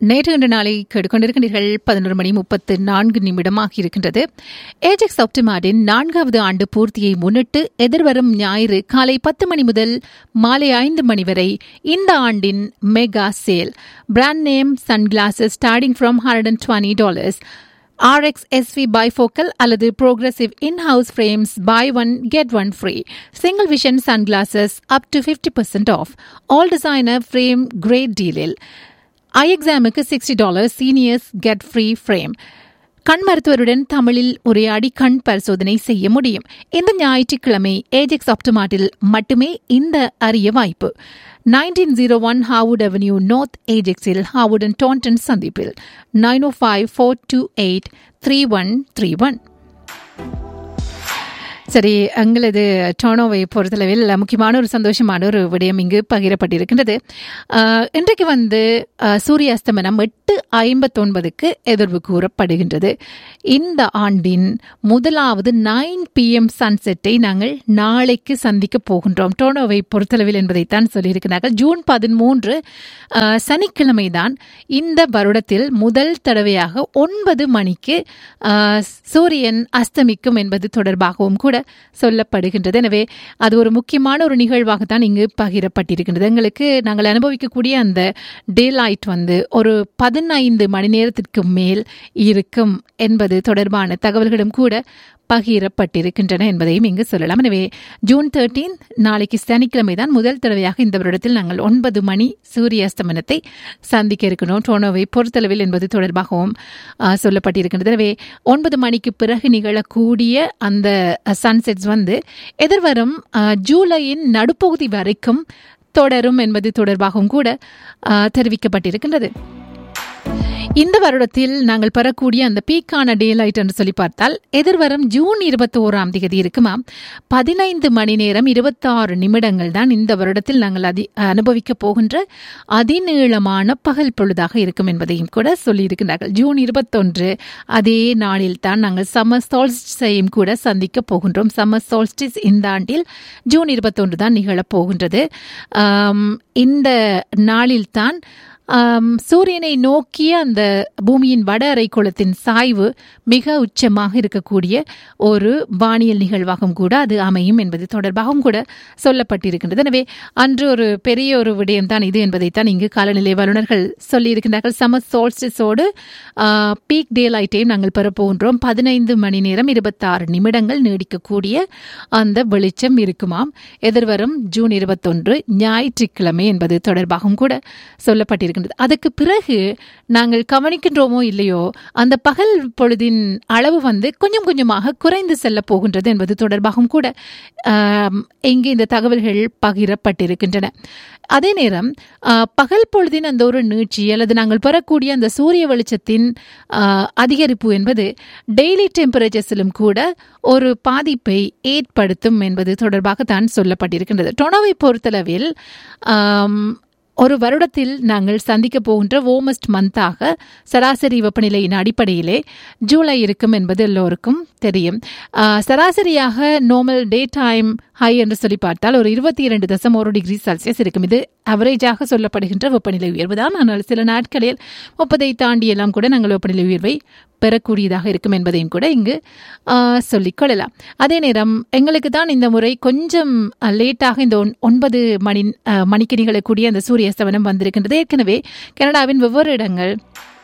நேற்று இன்று நாளை கேட்டுக்கொண்டிருக்கின்றீர்கள் பதினொரு மணி முப்பத்து நான்கு நிமிடமாக இருக்கின்றது ஏஜெக்ஸ் ஆப்டிமார்டின் நான்காவது ஆண்டு பூர்த்தியை முன்னிட்டு எதிர்வரும் ஞாயிறு காலை பத்து மணி முதல் மாலை ஐந்து மணி வரை இந்த ஆண்டின் mega sale brand name sunglasses starting from hundred and twenty dollars RX SV bifocal அல்லது progressive in-house frames buy one get one free. Single vision sunglasses up to 50% off. All designer frame great deal. Eye எக்ஸாமுக்கு sixty dollar seniors get free frame கண் மருத்துவருடன் தமிழில் உரையாடி கண் பரிசோதனை செய்ய முடியும் இந்த ஞாயிற்றுக்கிழமை ஏஜெக்ஸ் ஆப்டமாட்டில் மட்டுமே இந்த அரிய வாய்ப்பு nineteen zero one Harwood avenue north ஏஜெக்ஸில் ஹாவுட் அண்ட் டான்டன் சந்திப்பில் nine O five four two eight three one three one சரி எங்களது டோனோவை பொறுத்தளவில் முக்கியமான ஒரு சந்தோஷமான ஒரு விடயம் இங்கு பகிரப்பட்டிருக்கின்றது ஆஹ், இன்றைக்கு வந்து ஆஹ், சூரிய அஸ்தமனம் எட்டு ஐம்பத்தொன்பதுக்கு எதிர்வு கூறப்படுகின்றது இந்த ஆண்டின் முதலாவது நைன் பிஎம் சன்செட்டை நாங்கள் நாளைக்கு சந்திக்க போகின்றோம் டோனோவை பொறுத்தளவில் என்பதைத்தான் சொல்லியிருக்கிறார்கள் ஜூன் பதிமூன்று ஆஹ், சனிக்கிழமை தான் இந்த வருடத்தில் முதல் தடவையாக ஒன்பது மணிக்கு ஆஹ், சூரியன் அஸ்தமிக்கும் என்பது தொடர்பாகவும் கூட சொல்லப்படுகின்றது எனவே அது ஒரு முக்கியமான ஒரு நிகழ்வாகத்தான் இங்கு பகிரப்பட்டிருக்கின்றது எங்களுக்கு நாங்கள் அனுபவிக்கக்கூடிய அந்த டே லைட் வந்து ஒரு பதினைந்து மணி நேரத்திற்கு மேல் இருக்கும் என்பது தொடர்பான தகவல்களும் கூட பகிரப்பட்டிருக்கின்றன என்பதையும் இங்கு சொல்லலாம் எனவே ஜூன் தேர்ட்டீன் நாளைக்கு சனிக்கிழமை தான் முதல் தடவையாக இந்த வருடத்தில் நாங்கள் ஒன்பது மணி சூரிய அஸ்தமனத்தை சந்திக்க இருக்கணும் டோனோவை பொறுத்தளவில் என்பது தொடர்பாகவும் ஆ, சொல்லப்பட்டிருக்கின்றது எனவே ஒன்பது மணிக்கு பிறகு நிகழக்கூடிய அந்த சன்செட்ஸ் வந்து எதிர்வரும் ஆ, ஜூலையின் நடுப்பகுதி வரைக்கும் தொடரும் என்பது தொடர்பாகவும் கூட ஆ, தெரிவிக்கப்பட்டிருக்கின்றது இந்த வருடத்தில் நாங்கள் பெறக்கூடிய அந்த பீக்கான டே லைட் என்று சொல்லி பார்த்தால் எதிர்வரும் ஜூன் இருபத்தி ஓராம் தேதி இருக்குமா பதினைந்து மணி நேரம் இருபத்தாறு நிமிடங்கள் தான் இந்த வருடத்தில் நாங்கள் அதி அனுபவிக்க போகின்ற அதிநீளமான பகல் பொழுதாக இருக்கும் என்பதையும் கூட சொல்லியிருக்கிறார்கள் ஜூன் இருபத்தொன்று அதே நாளில் தான் நாங்கள் சம்மர் சால்ஸ்டிஸையும் கூட சந்திக்க போகின்றோம் சம்மர் சால்ஸ்டிஸ் இந்த ஆண்டில் ஜூன் இருபத்தொன்று தான் நிகழப் போகின்றது ஆம், இந்த நாளில்தான் ஆம், சூரியனை நோக்கிய அந்த பூமியின் வட அரைக்கோளத்தின் சாய்வு மிக உச்சமாக இருக்கக்கூடிய ஒரு வானியல் நிகழ்வாகவும் கூட அது அமையும் என்பது தொடர்பாகவும் கூட சொல்லப்பட்டிருக்கின்றது எனவே அன்று ஒரு பெரிய ஒரு விடயம் தான் இது என்பதைத்தான் இங்கு காலநிலை வல்லுநர்கள் சொல்லியிருக்கின்றார்கள் சமர் சோல்ஸ்டிஸோடு பீக் டே லைட்டையும் நாங்கள் பெறப்போகின்றோம் பதினைந்து மணி நேரம் இருபத்தாறு நிமிடங்கள் நீடிக்கக்கூடிய அந்த வெளிச்சம் இருக்குமாம் எதிர்வரும் ஜூன் இருபத்தொன்று ஞாயிற்றுக்கிழமை என்பது தொடர்பாகவும் கூட சொல்லப்பட்டிருக்கின்றது அதுக்கு பிறகு நாங்கள் கவனிக்கின்றோமோ இல்லையோ அந்த பகல் பொழுதின் அளவு வந்து கொஞ்சம் கொஞ்சமாக குறைந்து செல்ல போகின்றது என்பது தொடர்பாகவும் கூட ஆம், இங்கு இந்த தகவல்கள் பகிரப்பட்டிருக்கின்றன அதே நேரம் ஆ, பகல் பொழுதின் அந்த ஒரு நீட்சி அல்லது நாங்கள் பெறக்கூடிய அந்த சூரிய வெளிச்சத்தின் ஆ, அதிகரிப்பு என்பது டெய்லி டெம்பரேச்சர்ஸிலும் கூட ஒரு பாதிப்பை ஏற்படுத்தும் என்பது தொடர்பாக தான் சொல்லப்பட்டிருக்கின்றது டொனோவை பொறுத்தளவில் ஆம், ஒரு வருடத்தில் நாங்கள் சந்திக்க போகின்ற ஓமஸ்ட் மந்தாக சராசரி வெப்பநிலையின் அடிப்படையிலே ஜூலை இருக்கும் என்பது எல்லோருக்கும் தெரியும் ஆ, சராசரியாக நார்மல் டே டைம் ஹை என்று சொல்லி பார்த்தால் ஒரு இருபத்தி இரண்டு தசம் ஒரு டிகிரி செல்சியஸ் இருக்கும் இது அவரேஜாக சொல்லப்படுகின்ற வெப்பநிலை உயர்வு தான் ஆனால் சில நாட்களில் முப்பதை தாண்டி எல்லாம் கூட நாங்கள் வெப்பநிலை உயர்வை பெறக்கூடியதாக இருக்கும் என்பதையும் கூட இங்கு ஆ, சொல்லிக் கொள்ளலாம் அதே நேரம் எங்களுக்கு தான் இந்த முறை கொஞ்சம் லேட்டாக இந்த ஒன்- ஒன்பது மணி ஆ, மணிக்கு நிகழக்கூடிய அந்த சூரிய அஸ்தமனம் வந்திருக்கின்றது ஏற்கனவே கனடாவின் வெவ்வேறு இடங்கள்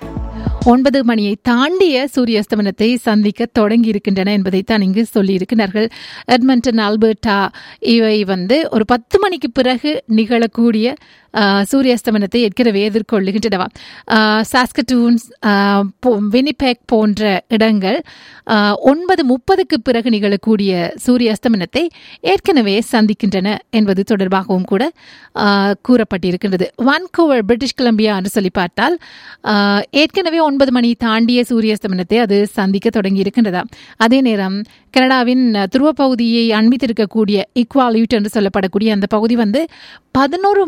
ஒன்பது மணியை தாண்டிய சூரிய அஸ்தமனத்தை சந்திக்க தொடங்கி இருக்கின்றன என்பதைத்தான் இங்கு சொல்லியிருக்கிறார்கள் எட்மண்டன் ஆல்பர்டா இவை வந்து ஒரு பத்து மணிக்கு பிறகு நிகழக்கூடிய ஆ, சூரிய அஸ்தமனத்தை ஏற்கனவே எதிர்கொள்ளுகின்றனவா சாஸ்கட்டூன்ஸ் வினிபேக் போன்ற இடங்கள் ஆ, ஒன்பது முப்பதுக்கு பிறகு நிகழக்கூடிய சூரிய அஸ்தமனத்தை ஏற்கனவே சந்திக்கின்றன என்பது தொடர்பாகவும் கூட ஆ, கூறப்பட்டிருக்கின்றது வான்கூவர் பிரிட்டிஷ் கொலம்பியா என்று சொல்லி பார்த்தால் ஆ, ஏற்கனவே ஒன்பது மணி தாண்டிய சூரிய அஸ்தமனத்தை அது சந்திக்க தொடங்கி இருக்கின்றதா அதே நேரம் கனடாவின் துருவ பகுதியை அண்மித்திருக்கக்கூடிய ஈக்வாலியூட் என்று சொல்லப்படக்கூடிய அந்த பகுதி வந்து பதினோரு மணியை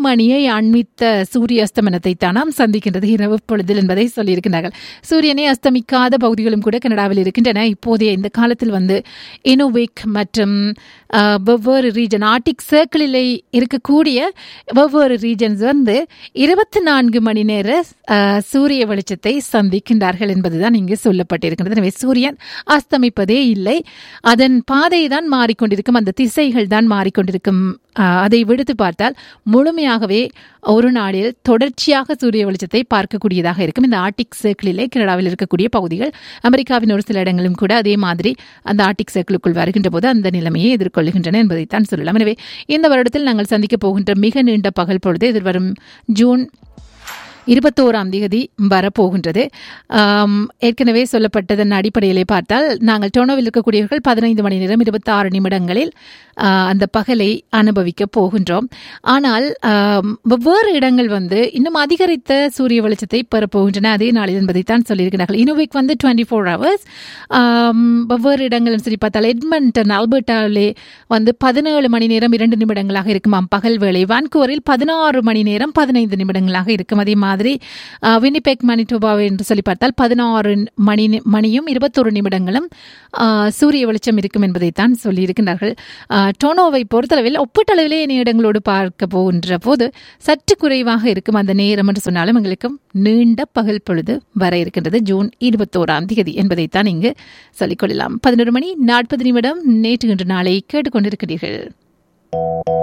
அண்மித்த சூரிய அஸ்தமனத்தை தான் நாம் சந்திக்கின்றது இரவு பொழுதில் என்பதை சொல்லியிருக்கிறார்கள் சூரியனை அஸ்தமிக்காத பகுதிகளும் கூட கனடாவில் இருக்கின்றன இப்போதைய இந்த காலத்தில் வந்து இனோவேக் மற்றும் அஹ், வெவ்வேறு ரீஜன் ஆர்டிக் சர்க்கிளில் இருக்கக்கூடிய வெவ்வேறு ரீஜன்ஸ் வந்து இருபத்தி நான்கு மணி நேர அஹ், சூரிய வெளிச்சத்தை சந்திக்கின்றார்கள் என்பதுதான் இங்கு சொல்லப்பட்டிருக்கிறது எனவே சூரியன் அஸ்தமிப்பதே இல்லை அதன் பாதை தான் மாறிக்கொண்டிருக்கும் அந்த திசைகள் தான் மாறிக்கொண்டிருக்கும் அஹ், அதை விடுத்து பார்த்தால் முழுமையாகவே ஒரு நாளில் தொடர்ச்சியாக சூரிய வெளிச்சத்தை பார்க்கக்கூடியதாக இருக்கும் இந்த ஆர்டிக் சர்க்கிளிலே கனடாவில் இருக்கக்கூடிய பகுதிகள் அமெரிக்காவின் ஒரு சில இடங்களும் கூட அதே மாதிரி அந்த ஆர்டிக் சர்க்கிளுக்குள் வருகின்ற போது அந்த நிலைமையை எதிர்கொள்கின்றன என்பதைத்தான் சொல்லலாம் எனவே இந்த வருடத்தில் நாங்கள் சந்திக்கப் போகின்ற மிக நீண்ட பகல் பொழுது எதிர்வரும் ஜூன் இருபத்தோராம் தேதி வரப்போகின்றது ஆம், ஏற்கனவே சொல்லப்பட்டதன் அடிப்படையிலே பார்த்தால் நாங்கள் டோனோவில் இருக்கக்கூடியவர்கள் பதினைந்து மணி நேரம் இருபத்தாறு நிமிடங்களில் ஆ, அந்த பகலை அனுபவிக்க போகின்றோம் ஆனால் ஆம், வெவ்வேறு இடங்கள் வந்து இன்னும் அதிகரித்த சூரிய வெளிச்சத்தை பெறப்போகின்றன அதே நாளில் என்பதைத்தான் சொல்லியிருக்கிறார்கள் இனோவேக் வந்து டுவெண்ட்டி ஃபோர் ஹவர்ஸ் வெவ்வேறு இடங்கள் சரி பார்த்தால் எட்மண்டன் ஆல்பர்ட்டாவிலே வந்து பதினேழு மணி நேரம் இரண்டு நிமிடங்களாக இருக்குமாம் பகல் வேளை வான்கூவரில் பதினாறு மணி நேரம் பதினைந்து நிமிடங்களாக இருக்கும் அதே மாதிரி ஆஹ், வினிபெக் மணிட்டோபா என்று சொல்லி பார்த்தால் பதினாறு மணி நி- மணியும் இருபத்தொரு நிமிடங்களும் ஆஹ், சூரிய வெளிச்சம் இருக்கும் என்பதைத்தான் சொல்லியிருக்கிறார்கள் ஆஹ், டொனோவை பொறுத்தளவில் ஒப்பீட்டளவிலே இணைய இடங்களோடு பார்க்க போகின்ற போது சற்று குறைவாக இருக்கும் அந்த நேரம் என்று சொன்னாலும் எங்களுக்கும் நீண்ட பகல் பொழுது வர இருக்கின்றது ஜூன் இருபத்தோராம் தேதி என்பதைத்தான் இங்கு சொல்லிக்கொள்ளலாம் பதினொரு மணி நாற்பது நிமிடம் நேற்று இன்று நாளை கேட்டுக்கொண்டிருக்கிறீர்கள்